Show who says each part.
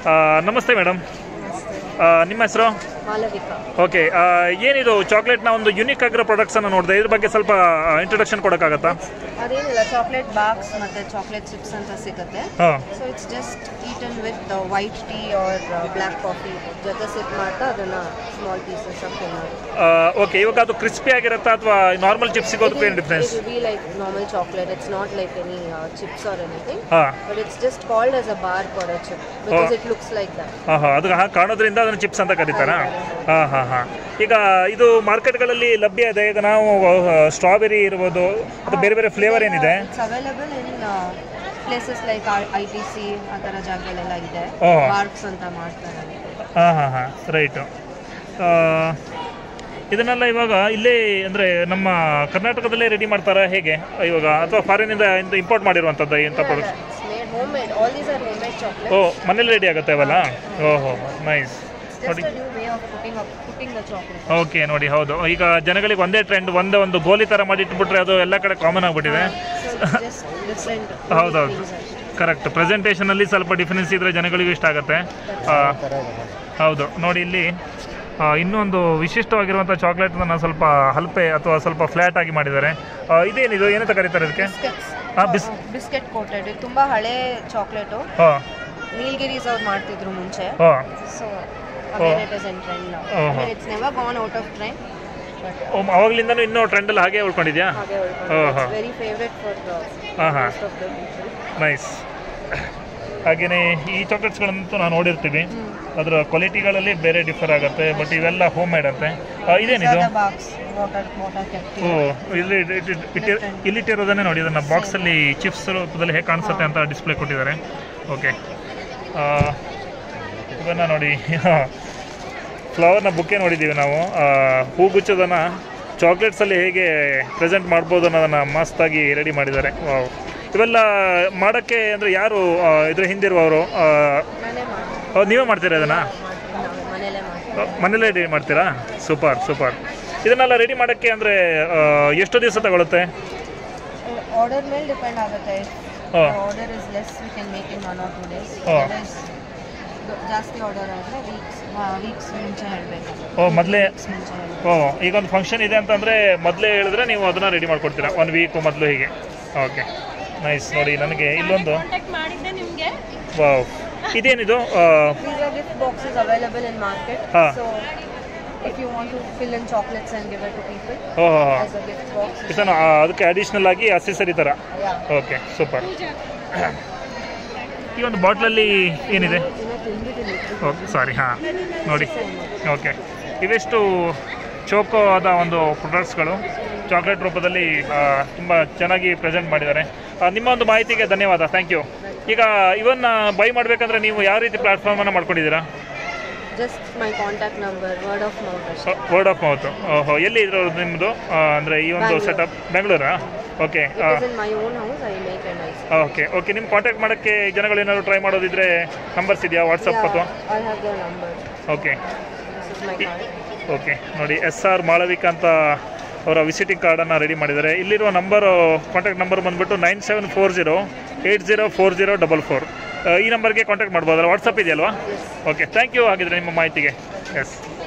Speaker 1: ನಮಸ್ತೆ ಮೇಡಮ್ ನಿಮ್ಮ ಹೆಸರು
Speaker 2: ಮಾಲವಿಕಾ
Speaker 1: ಓಕೆ ಏನಿದು ಚಾಕ್ಲೇಟ್ನ ಒಂದು ಯುನಿಕ್ ಆಗಿರೋ ಪ್ರಾಡಕ್ಟ್ಸನ್ನು ನೋಡಿದೆ ಇದ್ರ ಬಗ್ಗೆ ಸ್ವಲ್ಪ ಇಂಟ್ರೊಡಕ್ಷನ್ ಕೊಡೋಕ್ಕಾಗತ್ತಾ
Speaker 2: ಅದೇನಿಲ್ಲ ಚಾಕ್ಲೇಟ್ ಬಾಕ್ಸ್ ಮತ್ತೆ ಚಾಕ್ಲೇಟ್ ಚಿಪ್ಸ್ ಅಂತ ಸಿಗುತ್ತೆ
Speaker 1: ಹಾಂ
Speaker 2: so it's just eaten with white tea or black coffee ಜೊತೆ ಸಿಪ್ ಮಾಡ್ತಾ ಅದನ್ನ ಸ್ಮಾಲ್ ಪೀಸಸ್ ಆಫ್
Speaker 1: ಓಕೆ ಇವಾಗ ಅದು ಕ್ರಿಸ್ಪಿ ಆಗಿರುತ್ತಾ ಅಥವಾ ನಾರ್ಮಲ್ ಚಿಪ್ಸ್ ಸಿಗೋದಕ್ಕೂ ಏನು difference
Speaker 2: be like normal chocolate it's not like any chips or anything
Speaker 1: ಹಾಂ
Speaker 2: but it's just called as a bar for a chip because it looks like that
Speaker 1: ಹಾಂ ಹಾಂ ಅದು ಹಾಗೆ ಕಾಣೋದ್ರಿಂದ ಅದನ್ನು ಚಿಪ್ಸ್ ಅಂತ ಕರೀತಾರಾ ಹಾಂ ಹಾಂ ಹಾಂ ಈಗ ಇದು ಮಾರ್ಕೆಟ್ಗಳಲ್ಲಿ ಲಭ್ಯ ಇದೆ ಈಗ ನಾವು ಸ್ಟ್ರಾಬೆರಿ ಇರ್ಬೋದು ಅಥವಾ ಬೇರೆ ಬೇರೆ ಫ್ಲೇವರ್ ಏನಿದೆ
Speaker 2: it's available in places like I T C ಆ ಥರ ಜಾಗಗಳೆಲ್ಲ ಇದೆ
Speaker 1: ಓ.
Speaker 2: ಪಾರ್ಕ್ಸ್ ಅಂತ ಮಾಡ್ತಾರೆ
Speaker 1: ಹಾಂ ಹಾಂ ಹಾಂ ರೈಟು ಇದನ್ನೆಲ್ಲ ಇವಾಗ ಇಲ್ಲೇ ಅಂದರೆ ನಮ್ಮ ಕರ್ನಾಟಕದಲ್ಲೇ ರೆಡಿ ಮಾಡ್ತಾರಾ ಹೇಗೆ ಇವಾಗ ಅಥವಾ ಫಾರಿನಿಂದ ಇಂಪೋರ್ಟ್ ಮಾಡಿರುವಂಥದ್ದು ಇಂಥ products
Speaker 2: It's made homemade. All these are homemade chocolates.
Speaker 1: ಓ ಮನೇಲಿ ರೆಡಿ ಆಗುತ್ತೆ ಅವಲ್ಲ ಓಹೋ nice
Speaker 2: It's just a new way of putting up, putting the chocolate.
Speaker 1: Okay ನೋಡಿ ಹೌದು ಈಗ ಜನಗಳಿಗೆ ಒಂದೇ ಟ್ರೆಂಡ್ ಒಂದೇ ಒಂದು ಗೋಲಿ ಥರ ಮಾಡಿ ಇಟ್ಬಿಟ್ರೆ ಅದು ಎಲ್ಲ ಕಡೆ ಕಾಮನ್ ಆಗಿಬಿಟ್ಟಿದೆ
Speaker 2: So it's just different. unique
Speaker 1: ಹೌದೌದು
Speaker 2: things actually.
Speaker 1: ಕರೆಕ್ಟ್ ಪ್ರೆಸೆಂಟೇಷನಲ್ಲಿ ಸ್ವಲ್ಪ ಡಿಫ್ರೆನ್ಸ್ ಇದ್ದರೆ ಜನಗಳಿಗೂ ಇಷ್ಟ ಆಗುತ್ತೆ ಆ, ಹೌದು ನೋಡಿ ಇಲ್ಲಿ ಆ, ಇನ್ನೊಂದು ವಿಶಿಷ್ಟವಾಗಿರುವಂಥ ಚಾಕ್ಲೇಟನ್ನು ಸ್ವಲ್ಪ ಹಲ್ಪೆ ಅಥವಾ ಸ್ವಲ್ಪ ಫ್ಲ್ಯಾಟ್ ಆಗಿ ಮಾಡಿದ್ದಾರೆ ಆ, ಇದೇನಿದು ಏನಂತ ಕರೀತಾರೆ ಇದಕ್ಕೆ
Speaker 2: Biscuits.
Speaker 1: ಹಾಂ ಬಿಸ್
Speaker 2: ಬಿಸ್ಕೆಟ್ ಕೋಟೆಡ್ ಇದು ತುಂಬಾ ಹಳೆ ಚಾಕ್ಲೇಟು
Speaker 1: ಹಾಂ
Speaker 2: ನೀಲ್ಗಿರೀಸ್ ಅವ್ರು ಮಾಡ್ತಿದ್ರು ಮುಂಚೆ
Speaker 1: ಹಾಂ
Speaker 2: so again it is in trend now
Speaker 1: Oh.
Speaker 2: I mean it's never gone out of trend but
Speaker 1: ಅವಾಗಲಿಂದನೂ ಇನ್ನೂ ಟ್ರೆಂಡಲ್ಲಿ ಹಾಗೆ ಉಳ್ಕೊಂಡಿದ್ಯಾ
Speaker 2: ಹಾಗೆ
Speaker 1: Oh, huh.
Speaker 2: Very favourite for
Speaker 1: ಹಾಂ ಹಾಂ
Speaker 2: most of the people
Speaker 1: nice ಹಾಗೆಯೇ ಈ ಚಾಕ್ಲೇಟ್ಸ್ಗಳಂತೂ ನಾವು ನೋಡಿರ್ತೀವಿ ಅದರ ಕ್ವಾಲಿಟಿಗಳಲ್ಲಿ ಬೇರೆ ಡಿಫರ್ ಆಗುತ್ತೆ ಬಟ್ ಇವೆಲ್ಲ ಹೋಮ್ ಮೇಡ್ ಅಂತೆ ಆ, ಇದೇನಿದು
Speaker 2: ಬಾಕ್ಸ್ ವಾಟರ್ ವಾಟರ್ ಕೆಟ್ಟಿ
Speaker 1: ಓ ಇಲ್ಲಿ ಇಟ್- ಇಟ್- ಇಟ್ಟಿ- ಇಲ್ಲಿಟ್ಟಿರೋದನ್ನೇ ನೋಡಿ ಇದನ್ನು ಬಾಕ್ಸಲ್ಲಿ ಚಿಪ್ಸ್ ರೂಪದಲ್ಲಿ ಹೇಗೆ ಕಾಣಿಸುತ್ತೆ ಅಂತ ಡಿಸ್ಪ್ಲೇ ಕೊಟ್ಟಿದ್ದಾರೆ ಓಕೆ ಇದನ್ನು ನೋಡಿ ಫ್ಲವರ್ನ ಬುಕ್ಕೆ ನೋಡಿದ್ದೀವಿ ನಾವು ಆ, ಹೂಗುಚ್ಚದನ್ನು ಚಾಕ್ಲೇಟ್ಸಲ್ಲಿ ಹೇಗೆ ಪ್ರೆಸೆಂಟ್ ಮಾಡ್ಬೋದು ಅನ್ನೋದನ್ನು ಮಸ್ತಾಗಿ ರೆಡಿ ಮಾಡಿದ್ದಾರೆ ವಾವ್ ಇವೆಲ್ಲ ಮಾಡೋಕ್ಕೆ ಅಂದರೆ ಯಾರು ಆ, ಇದ್ರ ಹಿಂದಿರುವವರು ಆ,
Speaker 2: ನಾನೇ ಮಾಡ್ತೀನಿ
Speaker 1: ಓ, ನೀವೇ ಮಾಡ್ತೀರಾ ಇದನ್ನು
Speaker 2: ಮಾಡ್ತೀನಿ ನಾವು ಮನೇಲೇ ಮಾಡ್ತೀನಿ
Speaker 1: ಮನೇಲೇ ರೆಡಿ ಮಾಡ್ತೀರಾ ಸೂಪರ್ ಸೂಪರ್ ಇದನ್ನೆಲ್ಲ ರೆಡಿ ಮಾಡೋಕ್ಕೆ ಅಂದರೆ ಎಷ್ಟು ದಿವಸ ತಗೊಳುತ್ತೆ
Speaker 2: ಆರ್ಡರ್ ಮೇಲೆ ಡಿಪೆಂಡ್ ಆಗುತ್ತೆ
Speaker 1: ಹಾಂ
Speaker 2: order is less we can make in one or two days
Speaker 1: Oh.
Speaker 2: ಜಾಸ್ತಿ ಆರ್ಡರ್ ಆದರೆ ವೀಕ್ಸ್ ವೀಕ್ಸ್ ಮುಂಚೆ ಹೇಳಬೇಕು
Speaker 1: ಓ ಮೊದಲೇ
Speaker 2: ವೀಕ್ಸ್ ಮುಂಚೆ ಹೇಳಬೇಕು
Speaker 1: ಓ ಈಗ ಒಂದು ಫಂಕ್ಷನ್ ಇದೆ ಅಂತಂದರೆ ಮೊದಲೇ ಹೇಳಿದ್ರೆ ನೀವು ಅದನ್ನು ರೆಡಿ ಮಾಡ್ಕೊಡ್ತೀರಾ ಒಂದು ವೀಕು ಮೊದಲು ಹೀಗೆ ಓಕೆ ನೈಸ್ ನೋಡಿ ನನಗೆ ಇಲ್ಲೊಂದು ವಾವ್ ಇದೇನಿದು ಆ,
Speaker 2: These are gift boxes available in market.
Speaker 1: Ah.
Speaker 2: So if you want to fill in chocolates and give it to people
Speaker 1: ಓ ಹೋ ಹೋ.
Speaker 2: as a gift box,
Speaker 1: ಇದನ್ನು ಆ, ಅದಕ್ಕೆ ಅಡಿಷ್ನಲ್ ಆಗಿ ಅಸೆಸರಿ ಥರ
Speaker 2: yeah.
Speaker 1: ಓಕೆ ಸೂಪರ್ ಈ ಒಂದು ಬಾಟ್ಲಲ್ಲಿ ಏನಿದೆ
Speaker 2: ಇನ್ನು ತಿಂದಿದ್ದೀನಿ
Speaker 1: ಓಕೆ ಸಾರಿ ಹಾಂ ನೋಡಿ ಓಕೆ ಇವೆಷ್ಟು ಚೋಕೋ ಆದ ಒಂದು ಪ್ರಾಡಕ್ಟ್ಸ್ಗಳು ಚಾಕ್ಲೇಟ್ ರೂಪದಲ್ಲಿ ತುಂಬ ಚೆನ್ನಾಗಿ ಪ್ರೆಸೆಂಟ್ ಮಾಡಿದ್ದಾರೆ ಆ, ನಿಮ್ಮ ಒಂದು ಮಾಹಿತಿಗೆ ಧನ್ಯವಾದ ಥ್ಯಾಂಕ್ ಯು ಈಗ ಇವನ್ನ ಬೈ ಮಾಡಬೇಕಂದ್ರೆ ನೀವು ಯಾವ ರೀತಿ ಪ್ಲಾಟ್ಫಾರ್ಮನ್ನು ಮಾಡ್ಕೊಂಡಿದ್ದೀರಾ
Speaker 2: just my contact number word of mouth ಅಷ್ಟೇ
Speaker 1: ವರ್ಡ್ ಆಫ್ ಮೌತ್ ಓಹೋ ಎಲ್ಲಿ ಇದ್ರು ನಿಮ್ಮದು ಅಂದರೆ ಈ ಒಂದು
Speaker 2: Bangalore.
Speaker 1: ಸೆಟಪ್ ಬೆಂಗಳೂರಾ okay
Speaker 2: it is in my own house I make and I
Speaker 1: okay okay ನಿಮ್ಮ ಕಾಂಟ್ಯಾಕ್ಟ್ ಮಾಡೋಕ್ಕೆ ಜನಗಳು ಏನಾದ್ರು ಟ್ರೈ ಮಾಡೋದಿದ್ರೆ ನಂಬರ್ಸ್ ಇದೆಯಾ ವಾಟ್ಸಪ್ ಅಥವಾ
Speaker 2: I have the number
Speaker 1: okay
Speaker 2: this is my card
Speaker 1: okay ನೋಡಿ ಎಸ್ ಆರ್ ಮಾಳವಿಕ ಅಂತ ಅವರ ವಿಸಿಟಿಂಗ್ ಕಾರ್ಡನ್ನು ರೆಡಿ ಮಾಡಿದ್ದಾರೆ ಇಲ್ಲಿರುವ ನಂಬರು ಕಾಂಟ್ಯಾಕ್ಟ್ ನಂಬರ್ ಬಂದುಬಿಟ್ಟು nine seven four zero eight zero four zero double four ಈ ನಂಬರ್ಗೆ ಕಾಂಟ್ಯಾಕ್ಟ್ ಮಾಡ್ಬೋದಲ್ಲ ವಾಟ್ಸಪ್ ಇದೆಯಲ್ವಾ ಓಕೆ ಥ್ಯಾಂಕ್ ಯು ಹಾಗಿದ್ರೆ ನಿಮ್ಮ ಮಾಹಿತಿಗೆ ಎಸ್